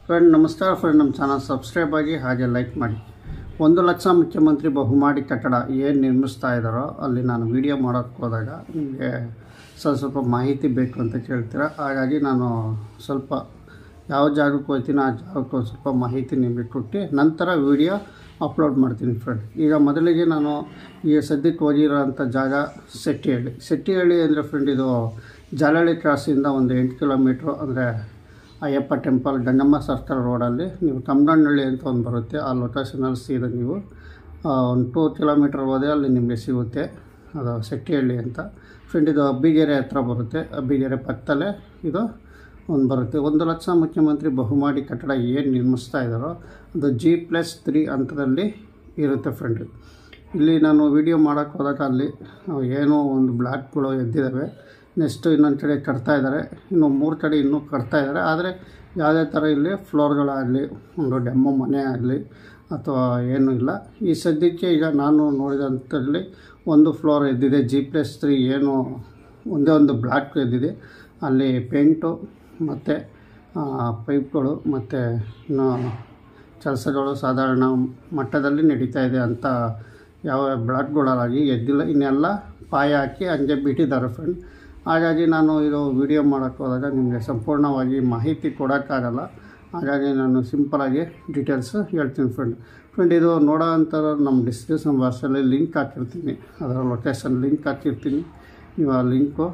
friend ನಮಸ್ಕಾರ friend ನಮ್ಮ channel subscribe ಆಗಿ ಹಾಗೆ ಲೈಕ್ ಮಾಡಿ ಒಂದು ಲಕ್ಷ ಮುಖ್ಯಮಂತ್ರಿ ಬಹುಮಾಡಿ ಕಟ್ಟಡ ಏನು ನಿರ್ಮಿಸ್ತಾ ಇದ್ದಾರೋ ಅಲ್ಲಿ ನಾನು ವಿಡಿಯೋ ಮಾಡೋಕ್ಕೆ ಹೋದಾಗ ನಿಮಗೆ ಸ್ವಲ್ಪ ಸ್ವಲ್ಪ ಮಾಹಿತಿ ಬೇಕು ಅಂತ ಕೇಳ್ತೀರ ಹಾಗಾಗಿ ನಾನು ಸ್ವಲ್ಪ ಯಾವ ಜಾಗಕ್ಕೆ ಹೋಗ್ತೀನಿ ಆ ಜಾಗಕ್ಕೆ ಒಂದು ಸ್ವಲ್ಪ ಮಾಹಿತಿ ನಿಮಗೆ ಕೊಟ್ಟು ನಂತರ ವಿಡಿಯೋ ಅಪ್ಲೋಡ್ ಮಾಡ್ತೀನಿ ಫ್ರೆಂಡ್ ಈಗ ಮೊದಲಿಗೆ ನಾನು ಈಗ ಸದ್ಯಕ್ಕೆ ಹೋಗಿರೋಂಥ ಜಾಗ ಸೆಟ್ಟಿಹಳ್ಳಿ ಸೆಟ್ಟಿಹಳ್ಳಿ ಅಂದರೆ ಫ್ರೆಂಡ್ ಇದು ಜಾಲಹಳ್ಳಿ ಕ್ರಾಸಿಂದ ಒಂದು ಎಂಟು ಕಿಲೋಮೀಟ್ರು ಅಂದರೆ ಅಯ್ಯಪ್ಪ ಟೆಂಪಲ್ ಗಂಗಮ್ಮ ಸರ್ಕಲ್ ರೋಡಲ್ಲಿ ನೀವು ತಮ್ಮನಹಳ್ಳಿ ಅಂತ ಒಂದು ಬರುತ್ತೆ ಆ ಲೊಕೇಶನಲ್ಲಿ ಸೀದಾ ನೀವು ಆ, ಒಂದು ಟೂ ಕಿಲೋಮೀಟ್ರ್ ಹೋದೆ ಅಲ್ಲಿ ನಿಮಗೆ ಸಿಗುತ್ತೆ ಅದು ಸೆಟ್ಟಿಹಳ್ಳಿ ಅಂತ ಫ್ರೆಂಡ್ ಇದು ಅಬ್ಬಿಗೆರೆ ಹತ್ರ ಬರುತ್ತೆ ಅಬ್ಬಿಗೆರೆ ಪಕ್ಕದಲ್ಲೇ ಇದು ಒಂದು ಬರುತ್ತೆ ಒಂದು ಲಕ್ಷ ಮುಖ್ಯಮಂತ್ರಿ ಬಹುಮಾಡಿ ಕಟ್ಟಡ ಏನು ನಿರ್ಮಿಸ್ತಾ ಇದ್ದಾರೋ ಅದು ಜಿ ಪ್ಲಸ್ ತ್ರೀ ಹಂತದಲ್ಲಿ ಇರುತ್ತೆ ಫ್ರೆಂಡ್ ಇಲ್ಲಿ ನಾನು ವಿಡಿಯೋ ಮಾಡೋಕ್ಕೆ ಹೋದಾಗ ಅಲ್ಲಿ ಆ, ಏನೋ ಒಂದು ಬ್ಲಾಕ್ಗಳು ಎದ್ದಿದ್ದಾವೆ ನೆಕ್ಸ್ಟು ಇನ್ನೊಂದು ಕಡೆ ಕಟ್ತಾ ಇದ್ದಾರೆ ಇನ್ನು ಮೂರು ಕಡೆ ಇನ್ನೂ ಕಟ್ತಾ ಇದ್ದಾರೆ ಆದರೆ ಯಾವುದೇ ಥರ ಇಲ್ಲಿ ಫ್ಲೋರ್ಗಳಾಗಲಿ ಒಂದು ಡೆಮ್ಮೋ ಮನೆ ಆಗಲಿ ಅಥವಾ ಏನೂ ಇಲ್ಲ ಈ ಸದ್ಯಕ್ಕೆ ಈಗ ನಾನು ನೋಡಿದಂಥಲ್ಲಿ ಒಂದು ಫ್ಲೋರ್ ಎದ್ದಿದೆ ಜಿ ಪ್ಲಸ್ ತ್ರೀ ಏನು ಒಂದೇ ಒಂದು ಬ್ಲಾಕ್ ಎದ್ದಿದೆ ಅಲ್ಲಿ ಪೇಂಟು ಮತ್ತು ಪೈಪ್ಗಳು ಮತ್ತು ಇನ್ನು ಕೆಲಸಗಳು ಸಾಧಾರಣ ಮಟ್ಟದಲ್ಲಿ ನಡೀತಾ ಇದೆ ಅಂತ ಯಾವ ಬ್ಲಾಕ್ಗಳಾಗಿ ಎದ್ದಿಲ್ಲ ಇನ್ನೆಲ್ಲ ಪಾಯ ಹಾಕಿ ಹಂಗೆ ಬಿಟ್ಟಿದ್ದಾರೆ ಫ್ರೆಂಡ್ ಹಾಗಾಗಿ ನಾನು ಇದು ವಿಡಿಯೋ ಮಾಡೋಕ್ಕೆ ಹೋದಾಗ ನಿಮಗೆ ಸಂಪೂರ್ಣವಾಗಿ ಮಾಹಿತಿ ಕೊಡೋಕ್ಕಾಗಲ್ಲ ಹಾಗಾಗಿ ನಾನು ಸಿಂಪಲಾಗಿ ಡೀಟೇಲ್ಸ್ ಹೇಳ್ತೀನಿ ಫ್ರೆಂಡ್ ಫ್ರೆಂಡ್ ಇದು ನೋಡೋ ಅಂಥ ನಮ್ಮ ಡಿಸ್ಕ್ರಿಪ್ಷನ್ ಬಾಕ್ಸಲ್ಲಿ ಲಿಂಕ್ ಹಾಕಿರ್ತೀನಿ ಅದರ ಲೊಕೇಶನ್ ಲಿಂಕ್ ಹಾಕಿರ್ತೀನಿ ನೀವು ಆ ಲಿಂಕು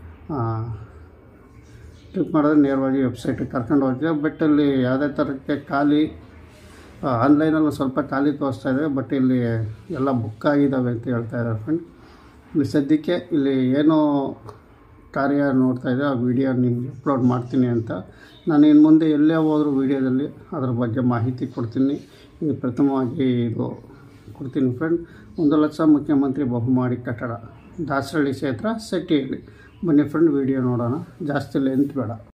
ಕ್ಲಿಕ್ ಮಾಡಿದ್ರೆ ನೇರವಾಗಿ ವೆಬ್ಸೈಟಿಗೆ ಕರ್ಕೊಂಡು ಹೋಗ್ತೀವಿ ಬಟ್ ಅಲ್ಲಿ ಯಾವುದೇ ಥರಕ್ಕೆ ಖಾಲಿ ಆನ್ಲೈನಲ್ಲಿ ಸ್ವಲ್ಪ ಖಾಲಿ ತೋರಿಸ್ತಾ ಇದೆ ಬಟ್ ಇಲ್ಲಿ ಎಲ್ಲ ಬುಕ್ ಆಗಿದ್ದಾವೆ ಅಂತ ಹೇಳ್ತಾ ಇದ್ದಾರೆ ಫ್ರೆಂಡ್ ಇಲ್ಲಿ ಸದ್ಯಕ್ಕೆ ಇಲ್ಲಿ ಏನೋ ಕಾರ್ಯ ನೋಡ್ತಾ ಇದೆ ಆ ವಿಡಿಯೋ ನಿಮಗೆ ಅಪ್ಲೋಡ್ ಮಾಡ್ತೀನಿ ಅಂತ ನಾನು ಇನ್ನು ಮುಂದೆ ಎಲ್ಲೇ ಹೋದರೂ ವಿಡಿಯೋದಲ್ಲಿ ಅದ್ರ ಬಗ್ಗೆ ಮಾಹಿತಿ ಕೊಡ್ತೀನಿ ಇದು ಪ್ರಥಮವಾಗಿ ಇದು ಕೊಡ್ತೀನಿ ಫ್ರೆಂಡ್ ಒಂದು ಲಕ್ಷ ಮುಖ್ಯಮಂತ್ರಿ ಬಹುಮಾಡಿ ಕಟ್ಟಡ ದಾಸರಳ್ಳಿ ಕ್ಷೇತ್ರ ಸೆಟ್ಟಿಹಳ್ಳಿ ಬನ್ನಿ ಫ್ರೆಂಡ್ ವಿಡಿಯೋ ನೋಡೋಣ ಜಾಸ್ತಿ ಲೆಂತ್ ಬೇಡ